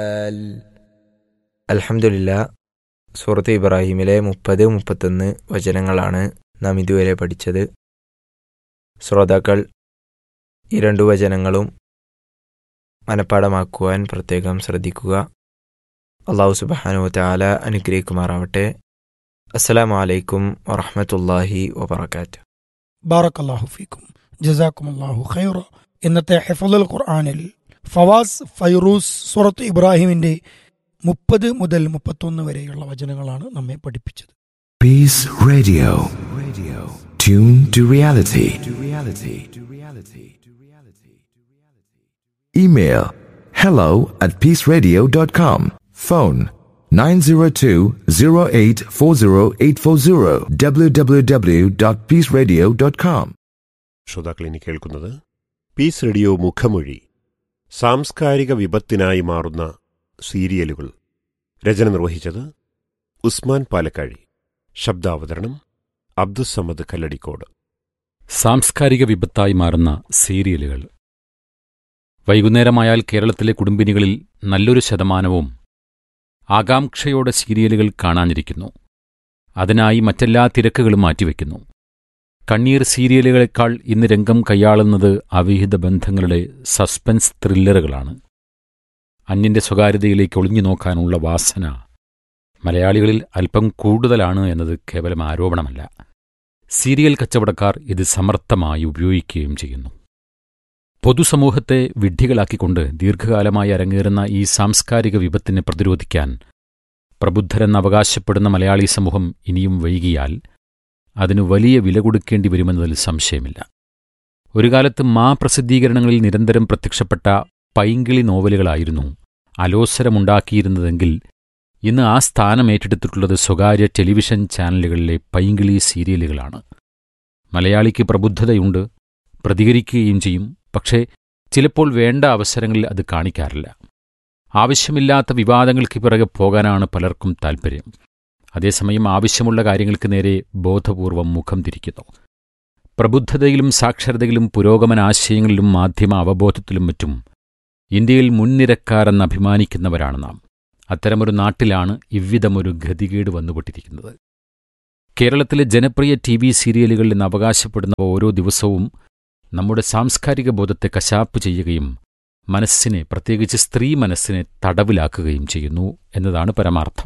അൽഹംദുലില്ല സൂറത്ത് ഇബ്രാഹിമിലെ മുപ്പത് മുപ്പത്തൊന്ന് വചനങ്ങളാണ് നാം ഇതുവരെ പഠിച്ചത് ശ്രോതാക്കൾ ഈ രണ്ടു വചനങ്ങളും മനഃപ്പാടമാക്കുവാൻ പ്രത്യേകം ശ്രദ്ധിക്കുക അള്ളാഹു സുബാനു താല അനുഗ്രഹിക്കുമാറാവട്ടെ അസ്സലാമു അലൈക്കും വറഹമത്തല്ലാഹി വബർക്കാറ്റ് ബാറക്കല്ലാഹു ഫീക്കും ജസാക്കും അള്ളാഹു ഖൈറ ഇന്നത്തെ ഹെഫുൽ ഖുർആാനിൽ ഫവാസ് ഫൈറൂസ് സുറത്ത് ഇബ്രാഹിമിന്റെ മുപ്പത് മുതൽ മുപ്പത്തൊന്ന് വരെയുള്ള വചനങ്ങളാണ് നമ്മെ പഠിപ്പിച്ചത് Peace Radio. Radio. Tune to reality. To reality. To reality. To reality. Email hello at peaceradio.com. Phone 902-0840840 www.peaceradio.com. ശ്രോതാക്കൾ ഇനി കേൾക്കുന്നത് പീസ് റേഡിയോ മുഖമൊഴി സാംസ്കാരിക വിപത്തിനായി മാറുന്ന സീരിയലുകൾ രചന നിർവഹിച്ചത് ഉസ്മാൻ പാലക്കാഴി ശബ്ദാവതരണം അബ്ദുസമ്മദ് കല്ലടിക്കോട് സാംസ്കാരിക വിപത്തായി മാറുന്ന സീരിയലുകൾ വൈകുന്നേരമായാൽ കേരളത്തിലെ കുടുംബിനികളിൽ നല്ലൊരു ശതമാനവും ആകാംക്ഷയോടെ സീരിയലുകൾ കാണാനിരിക്കുന്നു അതിനായി മറ്റെല്ലാ തിരക്കുകളും മാറ്റിവെക്കുന്നു കണ്ണീർ സീരിയലുകളെക്കാൾ ഇന്ന് രംഗം കൈയാളുന്നത് അവിഹിത ബന്ധങ്ങളുടെ സസ്പെൻസ് ത്രില്ലറുകളാണ് അന്യന്റെ സ്വകാര്യതയിലേക്ക് ഒളിഞ്ഞു നോക്കാനുള്ള വാസന മലയാളികളിൽ അല്പം കൂടുതലാണ് എന്നത് കേവലം ആരോപണമല്ല സീരിയൽ കച്ചവടക്കാർ ഇത് സമർത്ഥമായി ഉപയോഗിക്കുകയും ചെയ്യുന്നു പൊതുസമൂഹത്തെ വിഡ്ഢികളാക്കിക്കൊണ്ട് ദീർഘകാലമായി അരങ്ങേറുന്ന ഈ സാംസ്കാരിക വിപത്തിനെ പ്രതിരോധിക്കാൻ പ്രബുദ്ധരെന്ന് അവകാശപ്പെടുന്ന മലയാളി സമൂഹം ഇനിയും വൈകിയാൽ അതിനു വലിയ വില കൊടുക്കേണ്ടി വരുമെന്നതിൽ സംശയമില്ല ഒരു കാലത്ത് മാ പ്രസിദ്ധീകരണങ്ങളിൽ നിരന്തരം പ്രത്യക്ഷപ്പെട്ട പൈങ്കിളി നോവലുകളായിരുന്നു അലോസരമുണ്ടാക്കിയിരുന്നതെങ്കിൽ ഇന്ന് ആ സ്ഥാനം ഏറ്റെടുത്തിട്ടുള്ളത് സ്വകാര്യ ടെലിവിഷൻ ചാനലുകളിലെ പൈങ്കിളി സീരിയലുകളാണ് മലയാളിക്ക് പ്രബുദ്ധതയുണ്ട് പ്രതികരിക്കുകയും ചെയ്യും പക്ഷേ ചിലപ്പോൾ വേണ്ട അവസരങ്ങളിൽ അത് കാണിക്കാറില്ല ആവശ്യമില്ലാത്ത വിവാദങ്ങൾക്ക് പിറകെ പോകാനാണ് പലർക്കും താൽപ്പര്യം അതേസമയം ആവശ്യമുള്ള കാര്യങ്ങൾക്ക് നേരെ ബോധപൂർവം മുഖം തിരിക്കുന്നു പ്രബുദ്ധതയിലും സാക്ഷരതയിലും പുരോഗമനാശയങ്ങളിലും മാധ്യമ അവബോധത്തിലും മറ്റും ഇന്ത്യയിൽ മുൻനിരക്കാരെന്ന് അഭിമാനിക്കുന്നവരാണ് നാം അത്തരമൊരു നാട്ടിലാണ് ഇவ்விധമൊരു ഗതികേട് വന്നുപെട്ടിരിക്കുന്നത് കേരളത്തിലെ ജനപ്രിയ ടി വി സീരിയലുകളിൽ നിന്ന് അവകാശപ്പെടുന്ന ഓരോ ദിവസവും നമ്മുടെ സാംസ്കാരിക ബോധത്തെ കശാപ്പ് ചെയ്യുകയും മനസ്സിനെ പ്രത്യേകിച്ച് സ്ത്രീ മനസ്സിനെ തടവിലാക്കുകയും ചെയ്യുന്നു എന്നതാണ് പരമാർത്ഥം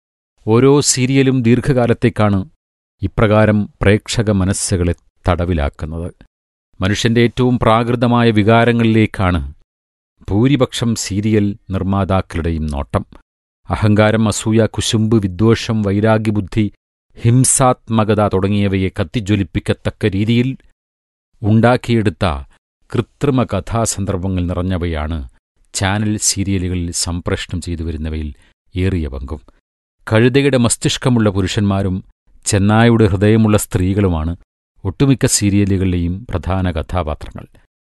ഓരോ സീരിയലും ദീർഘകാലത്തേക്കാണ് ഇപ്രകാരം പ്രേക്ഷക മനസ്സുകളെ തടവിലാക്കുന്നത് മനുഷ്യന്റെ ഏറ്റവും പ്രാകൃതമായ വികാരങ്ങളിലേക്കാണ് ഭൂരിപക്ഷം സീരിയൽ നിർമ്മാതാക്കളുടെയും നോട്ടം അഹങ്കാരം അസൂയ കുശുമ്പ് വിദ്വേഷം വൈരാഗ്യബുദ്ധി ഹിംസാത്മകത തുടങ്ങിയവയെ കത്തിജ്വലിപ്പിക്കത്തക്ക രീതിയിൽ ഉണ്ടാക്കിയെടുത്ത കൃത്രിമ കഥാസന്ദർഭങ്ങൾ നിറഞ്ഞവയാണ് ചാനൽ സീരിയലുകളിൽ സംപ്രേഷണം ചെയ്തു വരുന്നവയിൽ ഏറിയ പങ്കും കഴുതയുടെ മസ്തിഷ്കമുള്ള പുരുഷന്മാരും ചെന്നായുടെ ഹൃദയമുള്ള സ്ത്രീകളുമാണ് ഒട്ടുമിക്ക സീരിയലുകളിലെയും പ്രധാന കഥാപാത്രങ്ങൾ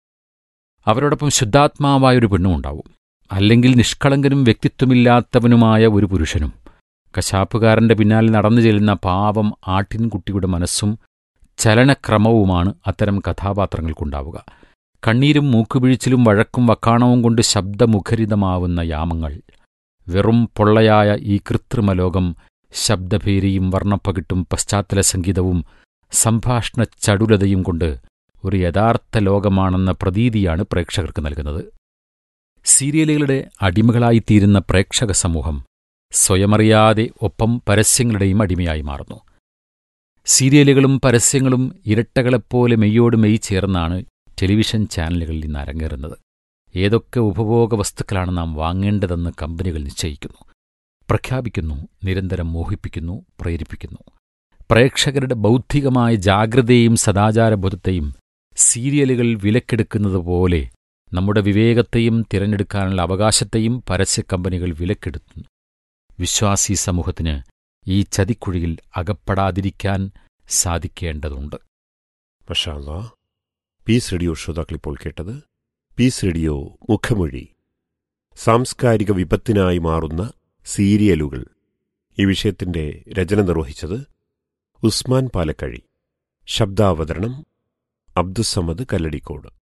അവരോടൊപ്പം ശുദ്ധാത്മാവായ ഒരു പെണ്ണുമുണ്ടാവും അല്ലെങ്കിൽ നിഷ്കളങ്കനും വ്യക്തിത്വമില്ലാത്തവനുമായ ഒരു പുരുഷനും കശാപ്പുകാരന്റെ പിന്നാലെ നടന്നു ചെല്ലുന്ന പാവം ആട്ടിൻകുട്ടിയുടെ മനസ്സും ചലനക്രമവുമാണ് അത്തരം കഥാപാത്രങ്ങൾക്കുണ്ടാവുക കണ്ണീരും മൂക്കുപിഴിച്ചിലും വഴക്കും വക്കാണവും കൊണ്ട് ശബ്ദമുഖരിതമാവുന്ന യാമങ്ങൾ വെറും പൊള്ളയായ ഈ കൃത്രിമലോകം ശബ്ദഭേരിയും വർണ്ണപ്പകിട്ടും പശ്ചാത്തല സംഗീതവും സംഭാഷണ ചടുലതയും കൊണ്ട് ഒരു യഥാർത്ഥ ലോകമാണെന്ന പ്രതീതിയാണ് പ്രേക്ഷകർക്ക് നൽകുന്നത് സീരിയലുകളുടെ അടിമകളായിത്തീരുന്ന പ്രേക്ഷക സമൂഹം സ്വയമറിയാതെ ഒപ്പം പരസ്യങ്ങളുടെയും അടിമയായി മാറുന്നു സീരിയലുകളും പരസ്യങ്ങളും ഇരട്ടകളെപ്പോലെ മെയ്യോട് മെയ് ചേർന്നാണ് ടെലിവിഷൻ ചാനലുകളിൽ ഇന്ന് അരങ്ങേറുന്നത് ഏതൊക്കെ ഉപഭോഗ വസ്തുക്കളാണ് നാം വാങ്ങേണ്ടതെന്ന് കമ്പനികൾ നിശ്ചയിക്കുന്നു പ്രഖ്യാപിക്കുന്നു നിരന്തരം മോഹിപ്പിക്കുന്നു പ്രേരിപ്പിക്കുന്നു പ്രേക്ഷകരുടെ ബൗദ്ധികമായ ജാഗ്രതയെയും സദാചാരബോധത്തെയും സീരിയലുകൾ വിലക്കെടുക്കുന്നത് പോലെ നമ്മുടെ വിവേകത്തെയും തിരഞ്ഞെടുക്കാനുള്ള അവകാശത്തെയും പരസ്യക്കമ്പനികൾ വിലക്കെടുത്തുന്നു വിശ്വാസി സമൂഹത്തിന് ഈ ചതിക്കുഴിയിൽ അകപ്പെടാതിരിക്കാൻ സാധിക്കേണ്ടതുണ്ട് മഷാല്ല പീസ് റേഡിയോ ശ്രോതാക്കൾ ഇപ്പോൾ കേട്ടത് പീസ് റേഡിയോ മുഖമൊഴി സാംസ്കാരിക വിപത്തിനായി മാറുന്ന സീരിയലുകൾ ഈ വിഷയത്തിന്റെ രചന നിർവഹിച്ചത് ഉസ്മാൻ പാലക്കഴി ശബ്ദാവതരണം അബ്ദുസമ്മദ് കല്ലടിക്കോട്